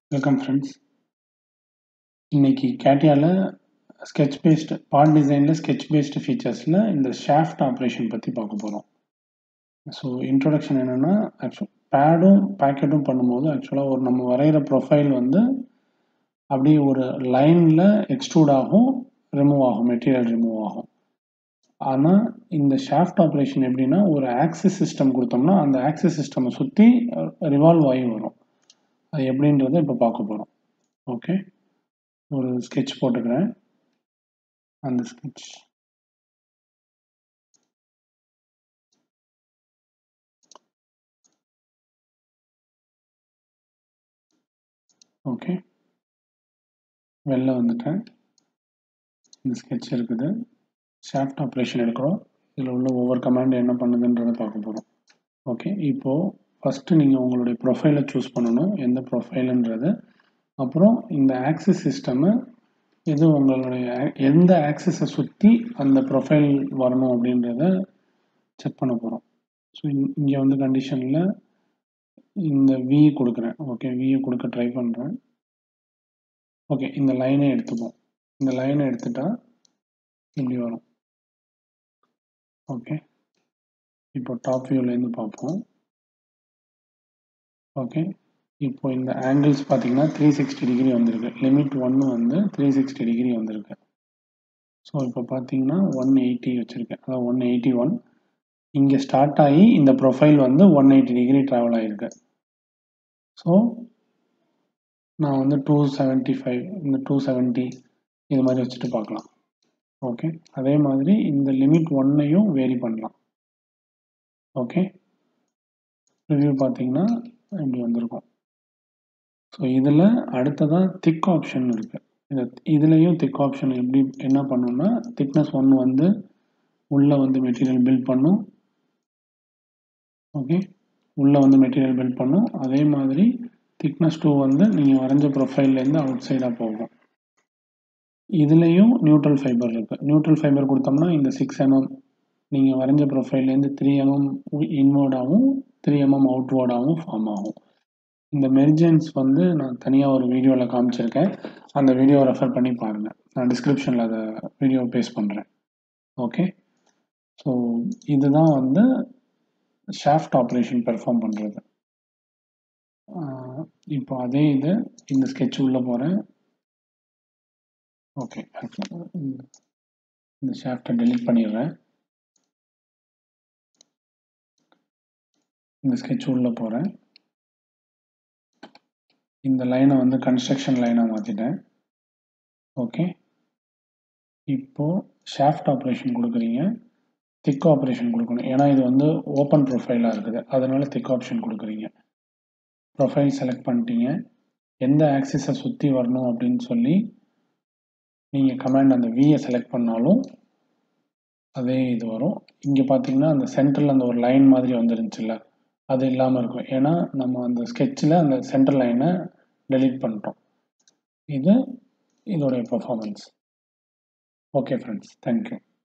welcome friends இன்னைக்கு கேட்டியாவில் sketch based part டிசைனில் ஸ்கெட்ச் பேஸ்டு ஃபீச்சர்ஸில் இந்த ஷாஃப்ட் ஆப்ரேஷன் பற்றி பார்க்க போகிறோம் ஸோ இன்ட்ரொடக்ஷன் என்னென்னா ஆக்சுவல் பேடும் பேக்கெட்டும் பண்ணும்போது ஆக்சுவலாக ஒரு நம்ம வரைகிற ப்ரொஃபைல் வந்து அப்படியே ஒரு லைனில் எக்ஸ்ட்ரூட் ஆகும் ரிமூவ் ஆகும் மெட்டீரியல் ரிமூவ் ஆகும் ஆனால் இந்த ஷாஃப்ட் ஆப்ரேஷன் எப்படின்னா ஒரு ஆக்சிஸ் சிஸ்டம் கொடுத்தோம்னா அந்த ஆக்சிஸ் சிஸ்டமை சுற்றி ரிவால்வ் ஆகி வரும் அது எப்படின்றத இப்போ பார்க்க போகிறோம் ஓகே ஒரு ஸ்கெட்ச் போட்டுக்கிறேன் அந்த ஸ்கெட்ச் ஓகே வெளில வந்துட்டேன் இந்த ஸ்கெட்ச் இருக்குது ஷாஃப்ட் ஆப்ரேஷன் எடுக்கிறோம் இதில் உள்ள ஒவ்வொரு கமாண்ட் என்ன பண்ணுதுன்றதை பார்க்க போகிறோம் ஓகே இப்போது ஃபஸ்ட்டு நீங்கள் உங்களுடைய ப்ரொஃபைலை சூஸ் பண்ணணும் எந்த ப்ரொஃபைலுன்றது அப்புறம் இந்த ஆக்சிஸ் சிஸ்டமை எது உங்களுடைய எந்த ஆக்சிஸை சுற்றி அந்த ப்ரொஃபைல் வரணும் அப்படின்றத செக் பண்ண போகிறோம் ஸோ இங்கே வந்து கண்டிஷனில் இந்த வி கொடுக்குறேன் ஓகே வியை கொடுக்க ட்ரை பண்ணுறேன் ஓகே இந்த லைனை எடுத்துப்போம் இந்த லைனை எடுத்துட்டா இப்படி வரும் ஓகே இப்போ டாப் வியூலேருந்து பார்ப்போம் ஓகே இப்போ இந்த ஆங்கிள்ஸ் பார்த்தீங்கன்னா த்ரீ சிக்ஸ்டி டிகிரி வந்திருக்கு லிமிட் ஒன்று வந்து த்ரீ சிக்ஸ்டி டிகிரி வந்திருக்கு ஸோ இப்போ பார்த்தீங்கன்னா ஒன் எயிட்டி வச்சுருக்கேன் அதாவது ஒன் எயிட்டி ஒன் இங்கே ஸ்டார்ட் ஆகி இந்த ப்ரொஃபைல் வந்து ஒன் எயிட்டி டிகிரி ட்ராவல் ஆகிருக்கு ஸோ நான் வந்து டூ செவன்ட்டி ஃபைவ் இந்த டூ செவன்ட்டி இது மாதிரி வச்சுட்டு பார்க்கலாம் ஓகே அதே மாதிரி இந்த லிமிட் ஒன்னையும் வேரி பண்ணலாம் ஓகே ரிவ்யூ பார்த்தீங்கன்னா இப்படி வந்திருக்கும் ஸோ இதில் அடுத்ததாக திக் ஆப்ஷன் இருக்குது இந்த இதுலேயும் திக் ஆப்ஷன் எப்படி என்ன பண்ணுன்னா திக்னஸ் ஒன்று வந்து உள்ளே வந்து மெட்டீரியல் பில்ட் பண்ணும் ஓகே உள்ளே வந்து மெட்டீரியல் பில்ட் பண்ணும் அதே மாதிரி திக்னஸ் டூ வந்து நீங்கள் வரைஞ்ச ப்ரொஃபைல்லேருந்து அவுட் சைடாக போகும் இதுலேயும் நியூட்ரல் ஃபைபர் இருக்குது நியூட்ரல் ஃபைபர் கொடுத்தோம்னா இந்த சிக்ஸ் எம்எம் நீங்கள் வரைஞ்ச ப்ரொஃபைல்லேருந்து த்ரீ எம்எம் இன்வேர்டாகவும் த்ரீ எம்எம் அவுட்வேர்டாகவும் ஃபார்ம் ஆகும் இந்த மெர்ஜன்ஸ் வந்து நான் தனியாக ஒரு வீடியோவில் காமிச்சிருக்கேன் அந்த வீடியோவை ரெஃபர் பண்ணி பாருங்கள் நான் டிஸ்கிரிப்ஷனில் அதை வீடியோ பேஸ்ட் பண்ணுறேன் ஓகே ஸோ இதுதான் வந்து ஷாஃப்ட் ஆப்ரேஷன் பெர்ஃபார்ம் பண்ணுறது இப்போ அதே இது இந்த ஸ்கெட்ச் உள்ளே போகிறேன் ஓகே இந்த ஷாஃப்டை டெலிட் பண்ணிடுறேன் இந்த ஸ்கெட்ச் உள்ளே போகிறேன் இந்த லைனை வந்து கன்ஸ்ட்ரக்ஷன் லைனாக மாற்றிட்டேன் ஓகே இப்போது ஷாஃப்ட் ஆப்ரேஷன் கொடுக்குறீங்க திக் ஆப்ரேஷன் கொடுக்கணும் ஏன்னா இது வந்து ஓப்பன் ப்ரொஃபைலாக இருக்குது அதனால் திக் ஆப்ஷன் கொடுக்குறீங்க ப்ரொஃபைல் செலக்ட் பண்ணிட்டீங்க எந்த ஆக்சிஸை சுற்றி வரணும் அப்படின்னு சொல்லி நீங்கள் கமாண்ட் அந்த வியை செலக்ட் பண்ணாலும் அதே இது வரும் இங்கே பார்த்தீங்கன்னா அந்த சென்டரில் அந்த ஒரு லைன் மாதிரி வந்துருந்துச்சுல்ல அது இல்லாமல் இருக்கும் ஏன்னா நம்ம அந்த ஸ்கெட்சில் அந்த சென்டர் லைனை டெலீட் பண்ணிட்டோம் இது இதோடைய பர்ஃபார்மன்ஸ் ஓகே ஃப்ரெண்ட்ஸ் தேங்க்யூ